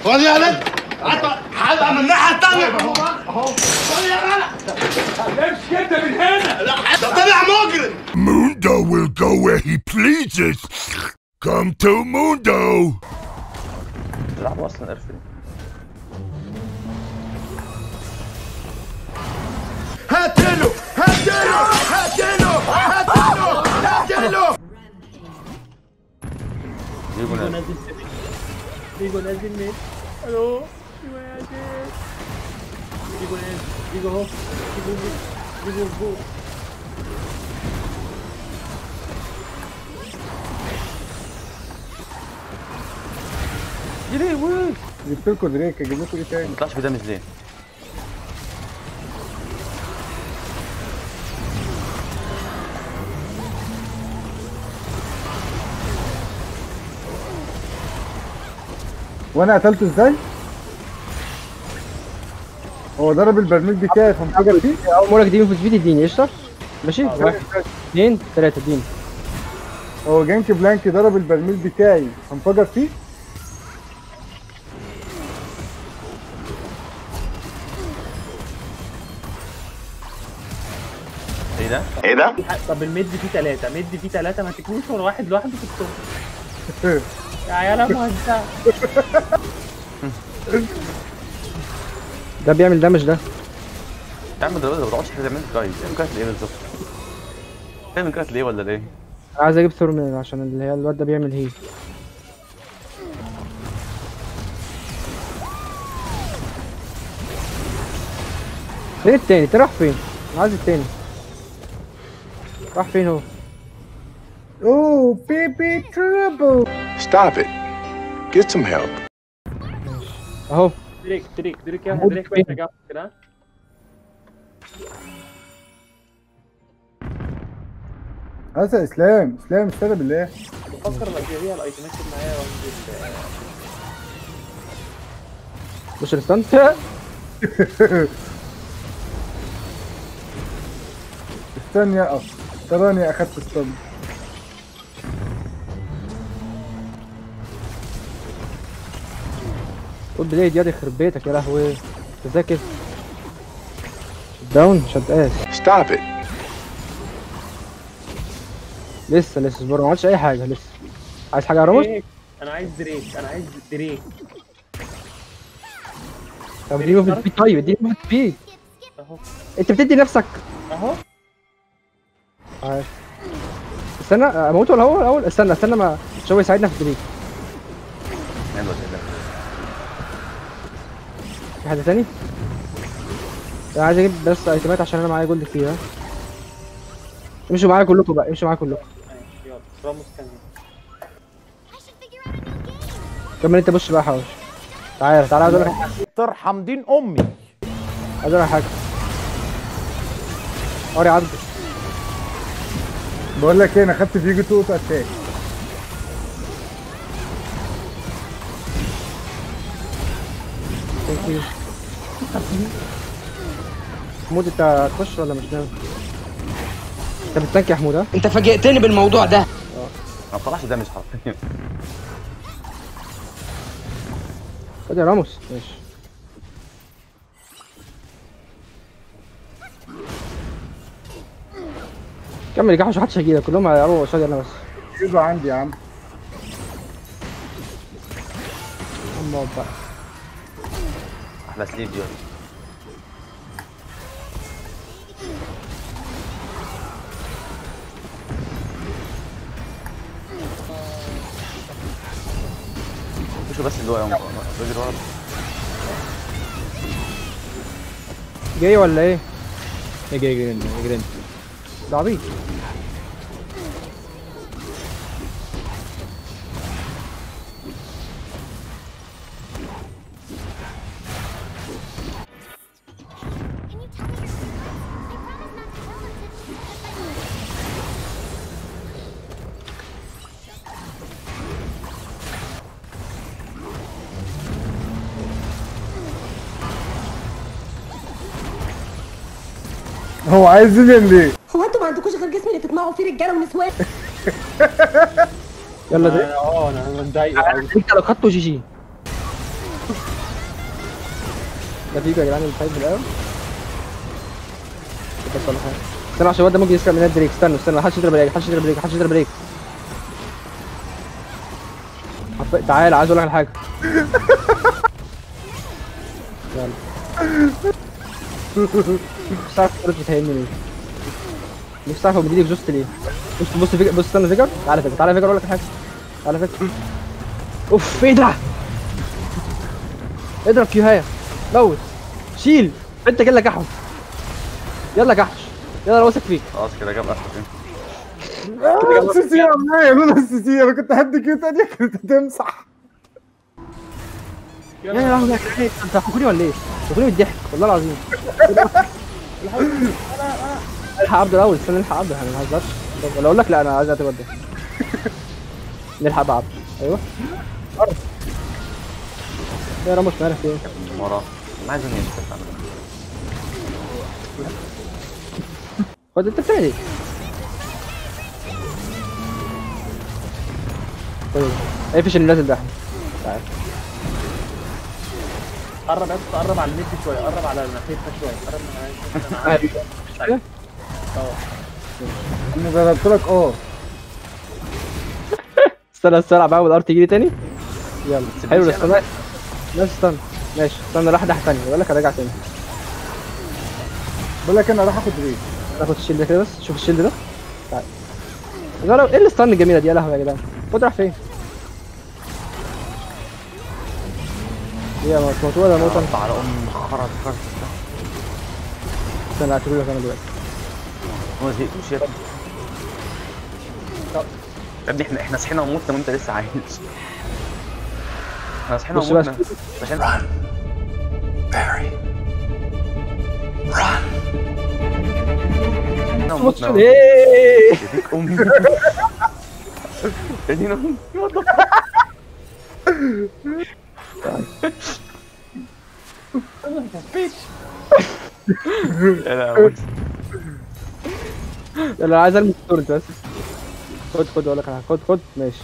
خد يا ولد هبقى من الناحيه الثانيه اهو خد يا ولد امشي كده من هنا لا ده طلع مجرم Mundo will go where he pleases. Come to Mundo. بيلعبوا اصلا ارفل هاتله هاتله هاتله هاتله هاتله يجيبوا ناس فيجو نازل مين الو فيجو نازل فيجو نازل فيجو اهو فيجو فيجو فوق ليه وين جبت لكم دريك اجيب لكم ايه تاني ما طلعش في دامج ليه وانا قتلته ازاي؟ هو ضرب البرميل بتاعي فانفجر فيه اول مره دي في سبيد اديني قشطه ماشي واحد اثنين ثلاثه اديني هو جانك بلانك ضرب البرميل بتاعي فانفجر فيه ايه ده؟ ايه ده؟ طب الميد فيه ثلاثة ميد فيه ثلاثة ما تكونش ولا واحد لوحده في الصبح يا عيال مهزأ ده بيعمل دامج ده يا عم ده ما بتقعدش تعمل كايت تعمل كايت ليه بالظبط؟ تعمل كايت ليه ولا ليه؟ عايز اجيب ثورمين عشان اللي هي الواد ده بيعمل هيل فين التاني انت راح فين انا عايز التاني راح فين هو اوه بيبي ترابل Stop it. Get some help. اهو دريك دريك دريك يا محمود دريك فين؟ بس رجع كده هذا اسلام اسلام استهدى بالله بفكر ابقى ابيع الايتمات اللي معايا وانزل بص الستان استنى اقف تراني اخدت استنى قول بداية يد يخرب بيتك يا لهوي انت ازاي كده داون مش هتقاس Stop it. لسه لسه اصبر ما عملتش اي حاجه لسه عايز حاجه يا راموس دريك انا عايز دريك انا عايز دريك طب اديني موفمنت سبيد طيب اديني موفمنت سبيد اهو انت بتدي نفسك اهو عارف استنى اموته ولا هو الاول استنى استنى ما مش هو يساعدنا في الدريك نعمل ولا ده؟ في حد تاني انا عايز اجيب بس ايتمات عشان انا معايا جولد كتير ها امشوا معايا كلكم بقى امشوا معايا كلكم ماشي يلا راموس كان كمل انت بص بقى حواش تعالى تعالى عايز اقول لك حاجة. ترحم دين امي عايز اقول لك حاجه قاري عدى بقول لك ايه انا خدت فيجو تو اوتو اتاك ثانك يو حمود انت هتخش ولا مش ناوي؟ انت بتتنك يا حمود ها؟ انت فاجئتني بالموضوع ده ما طلعش دامج حرفيا خد يا راموس ماشي كمل يا جحش محدش هيجيلك كلهم هيقربوا قصادي انا بس فيجو عندي يا عم هم اقعد بقى احلى سليب دي ولا شوف بس اللي هو يوم الراجل ورا جاي ولا ايه؟ اجري اجري انت اجري انت ده عبيط هو عايز ينزل ليه؟ هو انتوا ما عندكوش غير جسم اللي تطمعوا فيه رجاله ونسوان يلا ده اه انا متضايق قوي انت لو خدته جي جي ده فيجو يا جدعان الفايت بالاول بس ولا حاجه استنى عشان الواد ده ممكن يسرق مننا دريك استنوا استنوا محدش يضرب بريك محدش يضرب بريك محدش يضرب بريك حرف- تعال عايز اقول لك على حاجه يلا مش عارف الكورة بتهمني ليه مش عارف هو بيديك اكزوست ليه بص بص فيجر بص استنى فيجر تعالى فيجر تعالى فيجر اقول لك على حاجه تعالى فيجر اوف ايه ده اضرب كيوهاية موت شيل انت كده كحش يلا كحش يلا انا واثق فيك خلاص كده جاب اخر السيسي معايا لولا السيسي انا كنت هدي كده تانية كنت هتمسح يا لهوي يا جدعان انت هتاخدوني ولا ايه؟ هتاخدوني من الضحك والله العظيم الحق عبده الاول استنى نلحق عبده احنا ما نهزرش طب ولا اقول لك لا انا عايز اعتبر ده نلحق بقى عبده ايوه قرب يا راموس مالك ايه؟ وراه انا عايز انهي الست عامل خد انت بتعمل ايه؟ طيب اقفش اللي نازل ده احنا تعال قرب بس قرب على الميد شويه قرب على ناحيتها شويه قرب على انا ضربت لك اه استنى استنى العب اول ار تجي تاني يلا حلو استنى لا استنى ماشي استنى راح ناحيه ثانيه بقول لك هرجع تاني بقول لك انا راح اخد ريت ناخد الشيلد ده كده بس شوف الشيلد ده تعال لا لا ايه الستان الجميله دي يا لهوي يا جدعان خد راح فين ايه يا موت موت ولا موت انا على ام خرط خرط استنى اعتبر لك انا دلوقتي هو زهقت مش يا ابني يا ابني احنا احنا صحينا وموتنا وانت لسه عايش احنا صحينا بص بقى وموتنا عشان Barry. Run. صحينا بص وموتنا ايه يديك امي يا دين امي يا لهوي يلا عايز المس التورنت بس خد خد اقول لك على حاجة. خد خد ماشي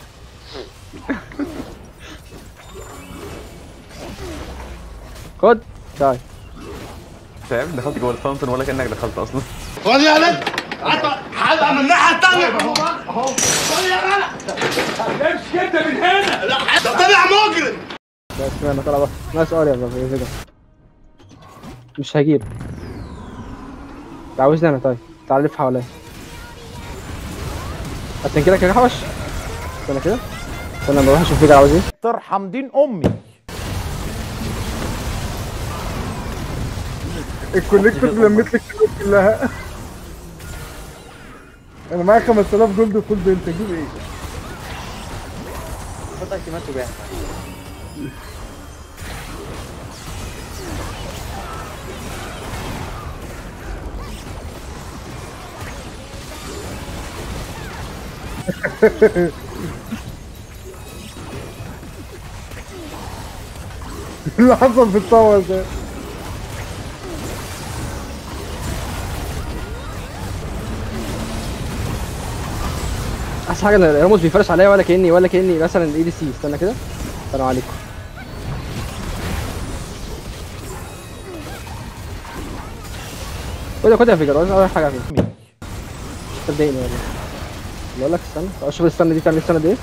خد تعال فاهم دخلت جوه الفاونتن ولا كانك دخلت اصلا خد يا ولد هات- هبقى من الناحية التانية اهو اهو خد يا ولد امشي انت من هنا لا ده طلع مجرم بس انا طلع بقى ناس ار يا بابا يا فيجا مش هجيب عاوزني انا طيب تعال لف حواليا هتنكلك يا حوش استنى كده استنى لما اروح اشوف فيجا عاوز ايه ترحم دين امي الكوليكتيف لميت لك الفلوس كلها انا معايا 5000 جولد وفول بنت اجيب ايه؟ حط ايتمات وبيع اللي حصل في الطاوة ده احسن حاجه ان راموس بيفرش عليا ولا كاني ولا كاني مثلا الاي دي سي استنى كده السلام عليكم خد خد يا فيجر عايز اول حاجه فيك صدقني والله بقول لك استنى طب شوف السنه دي بتعمل السنه دي ايه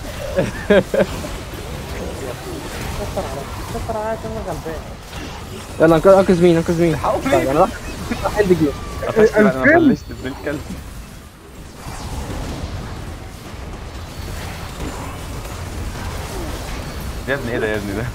كسر عليا كان غلبان يلا انقذ انقذ مين انقذ مين طيب انا راح راح هند جير قفشت بقى انا فلشت ابن الكلب يا ابني ايه ده يا ابني ده